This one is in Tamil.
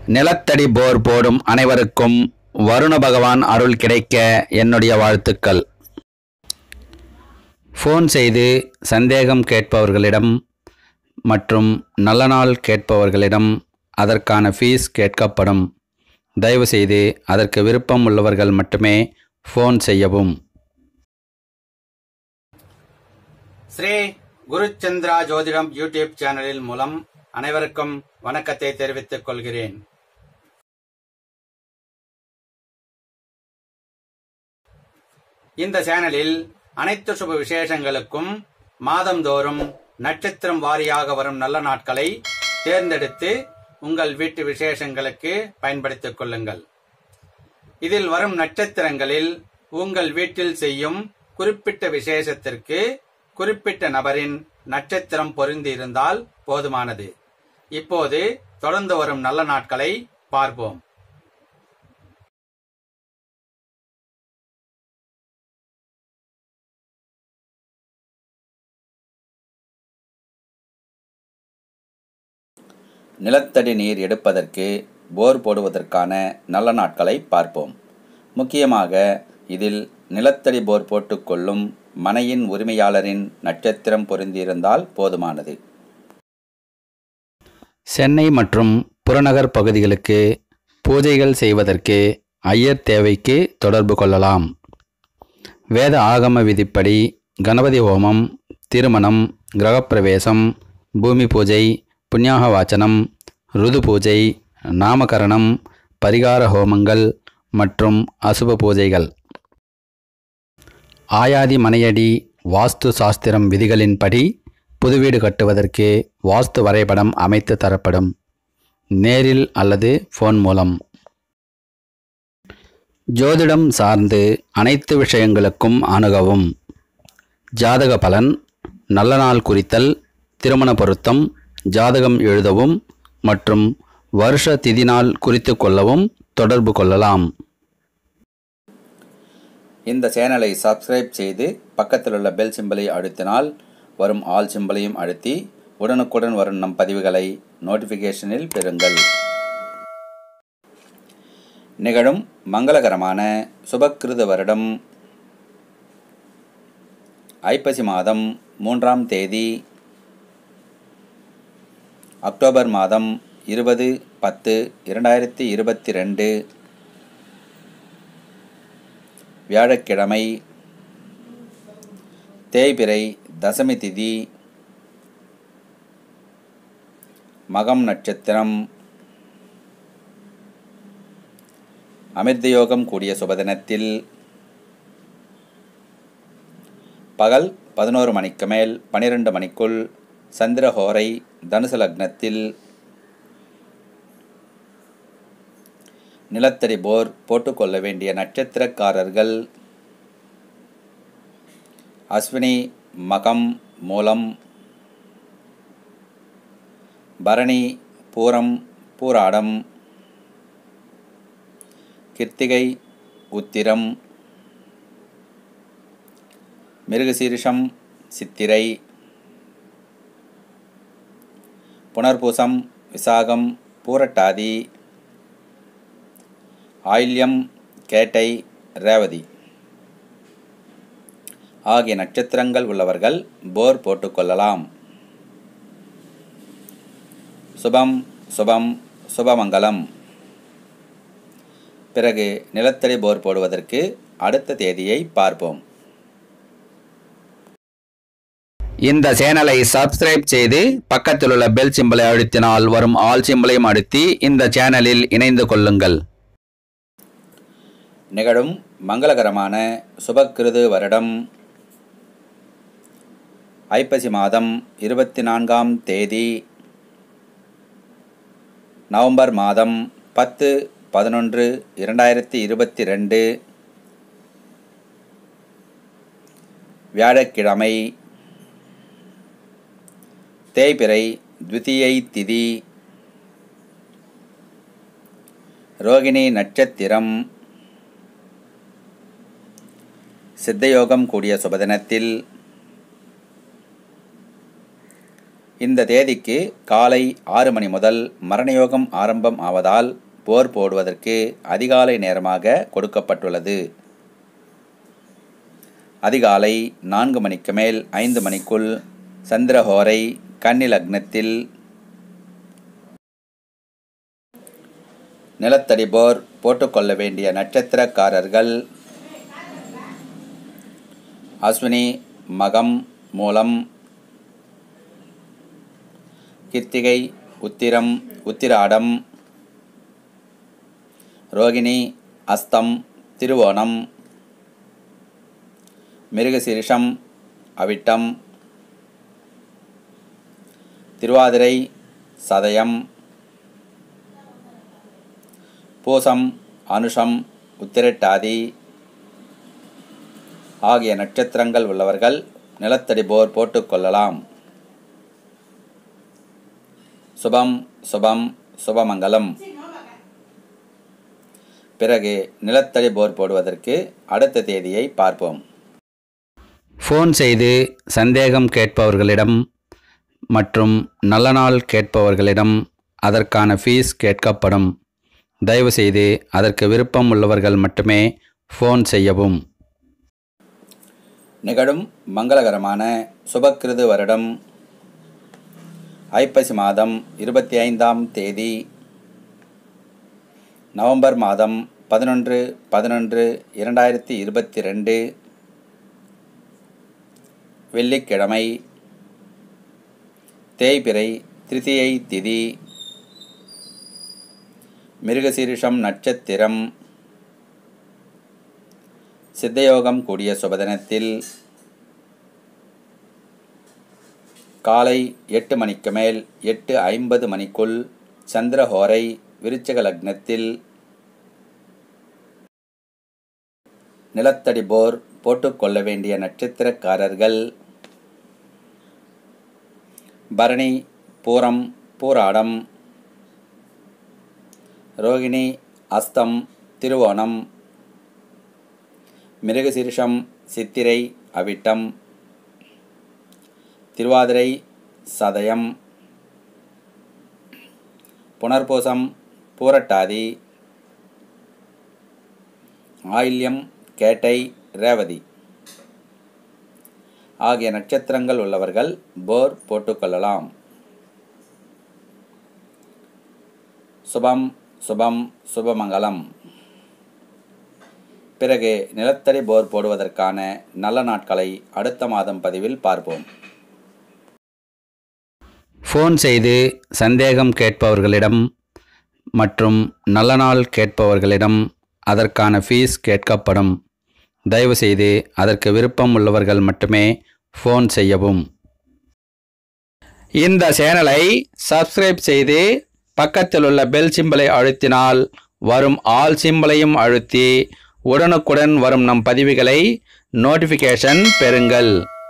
நிலத்தடி போர் போடும் அனைவருக்கும் வருண பகவான் அருள் கிடைக்க என்னுடைய வாழ்த்துக்கள் ஃபோன் செய்து சந்தேகம் கேட்பவர்களிடம் மற்றும் நல்ல நாள் கேட்பவர்களிடம் அதற்கான ஃபீஸ் கேட்கப்படும் தயவுசெய்து அதற்கு விருப்பம் உள்ளவர்கள் மட்டுமே ஃபோன் செய்யவும் ஸ்ரீ குருச்சந்திரா ஜோதிடம் யூடியூப் சேனலில் மூலம் அனைவருக்கும் வணக்கத்தை தெரிவித்துக் கொள்கிறேன் இந்த சேனலில் அனைத்து சுப விசேஷங்களுக்கும் மாதந்தோறும் நட்சத்திரம் வாரியாக வரும் நல்ல நாட்களை தேர்ந்தெடுத்து உங்கள் வீட்டு விசேஷங்களுக்கு பயன்படுத்திக் கொள்ளுங்கள் இதில் வரும் நட்சத்திரங்களில் உங்கள் வீட்டில் செய்யும் குறிப்பிட்ட விசேஷத்திற்கு குறிப்பிட்ட நபரின் நட்சத்திரம் பொருந்தி இருந்தால் போதுமானது இப்போது தொடர்ந்து வரும் நல்ல நாட்களை பார்ப்போம் நிலத்தடி நீர் எடுப்பதற்கு போர் போடுவதற்கான நல்ல நாட்களை பார்ப்போம் முக்கியமாக இதில் நிலத்தடி போர் போட்டுக்கொள்ளும் மனையின் உரிமையாளரின் நட்சத்திரம் பொருந்தியிருந்தால் போதுமானது சென்னை மற்றும் புறநகர் பகுதிகளுக்கு பூஜைகள் செய்வதற்கு ஐயர் தேவைக்கு தொடர்பு கொள்ளலாம் வேத ஆகம விதிப்படி கணபதி ஹோமம் திருமணம் கிரகப்பிரவேசம் பூமி பூஜை புண்ணியாக வாச்சனம் ருது பூஜை நாமகரணம் பரிகார ஹோமங்கள் மற்றும் அசுப பூஜைகள் ஆயாதி மனையடி வாஸ்து சாஸ்திரம் விதிகளின்படி புது வீடு கட்டுவதற்கு வாஸ்து வரைபடம் அமைத்து தரப்படும் நேரில் அல்லது ஃபோன் மூலம் ஜோதிடம் சார்ந்து அனைத்து விஷயங்களுக்கும் அணுகவும் ஜாதக பலன் நல்ல நாள் குறித்தல் திருமண பொருத்தம் ஜாதகம் எழுதவும் மற்றும் வருஷ திதி நாள் குறித்து கொள்ளவும் தொடர்பு கொள்ளலாம் இந்த சேனலை சப்ஸ்கிரைப் செய்து பக்கத்தில் உள்ள பெல் சிம்பலை அழுத்தினால் வரும் ஆல் சிம்பலையும் அழுத்தி உடனுக்குடன் வரும் நம் பதிவுகளை நோட்டிஃபிகேஷனில் பெறுங்கள் நிகழும் மங்களகரமான சுபக்கிருத வருடம் ஐப்பசி மாதம் மூன்றாம் தேதி அக்டோபர் மாதம் இருபது பத்து இரண்டாயிரத்தி இருபத்தி ரெண்டு வியாழக்கிழமை தேய்பிறை தசமி திதி மகம் நட்சத்திரம் அமிர்தயோகம் கூடிய சுபதினத்தில் பகல் பதினோரு மணிக்கு மேல் பனிரெண்டு மணிக்குள் சந்திரஹோரை தனுசு லக்னத்தில் நிலத்தடி போர் போட்டுக்கொள்ள வேண்டிய நட்சத்திரக்காரர்கள் அஸ்வினி மகம் மூலம் பரணி பூரம் பூராடம் கிருத்திகை உத்திரம் மிருகசீரிஷம் சித்திரை புனர்பூசம் விசாகம் பூரட்டாதி ஆயில்யம் கேட்டை ரேவதி ஆகிய நட்சத்திரங்கள் உள்ளவர்கள் போர் போட்டுக்கொள்ளலாம் சுபம் சுபம் சுபமங்கலம் பிறகு நிலத்தடி போர் போடுவதற்கு அடுத்த தேதியை பார்ப்போம் இந்த சேனலை சப்ஸ்கிரைப் செய்து பக்கத்தில் உள்ள பெல் சிம்பலை அழுத்தினால் வரும் ஆல் சிம்பலையும் அழுத்தி இந்த சேனலில் இணைந்து கொள்ளுங்கள் நிகழும் மங்களகரமான சுபக்கிருது வருடம் ஐப்பசி மாதம் இருபத்தி நான்காம் தேதி நவம்பர் மாதம் பத்து பதினொன்று இரண்டாயிரத்தி இருபத்தி ரெண்டு வியாழக்கிழமை தேய்பிறை த்விதியை திதி ரோகிணி நட்சத்திரம் சித்தயோகம் கூடிய சுபதினத்தில் இந்த தேதிக்கு காலை ஆறு மணி முதல் மரணயோகம் ஆரம்பம் ஆவதால் போர் போடுவதற்கு அதிகாலை நேரமாக கொடுக்கப்பட்டுள்ளது அதிகாலை நான்கு மணிக்கு மேல் ஐந்து மணிக்குள் சந்திரஹோரை கன்னி லக்னத்தில் நிலத்தடி போர் போட்டுக்கொள்ள வேண்டிய நட்சத்திரக்காரர்கள் அஸ்வினி மகம் மூலம் கித்திகை உத்திரம் உத்திராடம் ரோகிணி அஸ்தம் திருவோணம் மிருகசீரிஷம் அவிட்டம் திருவாதிரை சதயம் பூசம் அனுஷம் உத்திரட்டாதி ஆகிய நட்சத்திரங்கள் உள்ளவர்கள் நிலத்தடி போர் போட்டுக்கொள்ளலாம் சுபம் சுபம் சுபமங்கலம் பிறகு நிலத்தடி போர் போடுவதற்கு அடுத்த தேதியை பார்ப்போம் ஃபோன் செய்து சந்தேகம் கேட்பவர்களிடம் மற்றும் நல்ல நாள் கேட்பவர்களிடம் அதற்கான ஃபீஸ் கேட்கப்படும் தயவுசெய்து அதற்கு விருப்பம் உள்ளவர்கள் மட்டுமே ஃபோன் செய்யவும் நிகழும் மங்களகரமான சுபக்கிருது வருடம் ஐப்பசி மாதம் இருபத்தி ஐந்தாம் தேதி நவம்பர் மாதம் பதினொன்று பதினொன்று இரண்டாயிரத்தி இருபத்தி ரெண்டு வெள்ளிக்கிழமை தேய்பிறை திருதியை திதி மிருகசீரிஷம் நட்சத்திரம் சித்தயோகம் கூடிய சுபதினத்தில் காலை எட்டு மணிக்கு மேல் எட்டு ஐம்பது மணிக்குள் சந்திரஹோரை விருச்சக லக்னத்தில் நிலத்தடி போர் போட்டுக்கொள்ள வேண்டிய நட்சத்திரக்காரர்கள் பரணி பூரம் பூராடம் ரோகிணி அஸ்தம் திருவோணம் மிருகசீரிஷம் சித்திரை அவிட்டம் திருவாதிரை சதயம் புனர்பூசம் பூரட்டாதி ஆயில்யம் கேட்டை ரேவதி ஆகிய நட்சத்திரங்கள் உள்ளவர்கள் போர் போட்டுக்கொள்ளலாம் சுபம் சுபம் சுபமங்கலம் பிறகு நிலத்தடி போர் போடுவதற்கான நல்ல நாட்களை அடுத்த மாதம் பதிவில் பார்ப்போம் ஃபோன் செய்து சந்தேகம் கேட்பவர்களிடம் மற்றும் நல்ல நாள் கேட்பவர்களிடம் அதற்கான ஃபீஸ் கேட்கப்படும் தயவுசெய்து அதற்கு விருப்பம் உள்ளவர்கள் மட்டுமே ஃபோன் செய்யவும் இந்த சேனலை சப்ஸ்கிரைப் செய்து பக்கத்தில் உள்ள பெல் சிம்பலை அழுத்தினால் வரும் ஆல் சிம்பலையும் அழுத்தி உடனுக்குடன் வரும் நம் பதிவுகளை நோட்டிஃபிகேஷன் பெறுங்கள்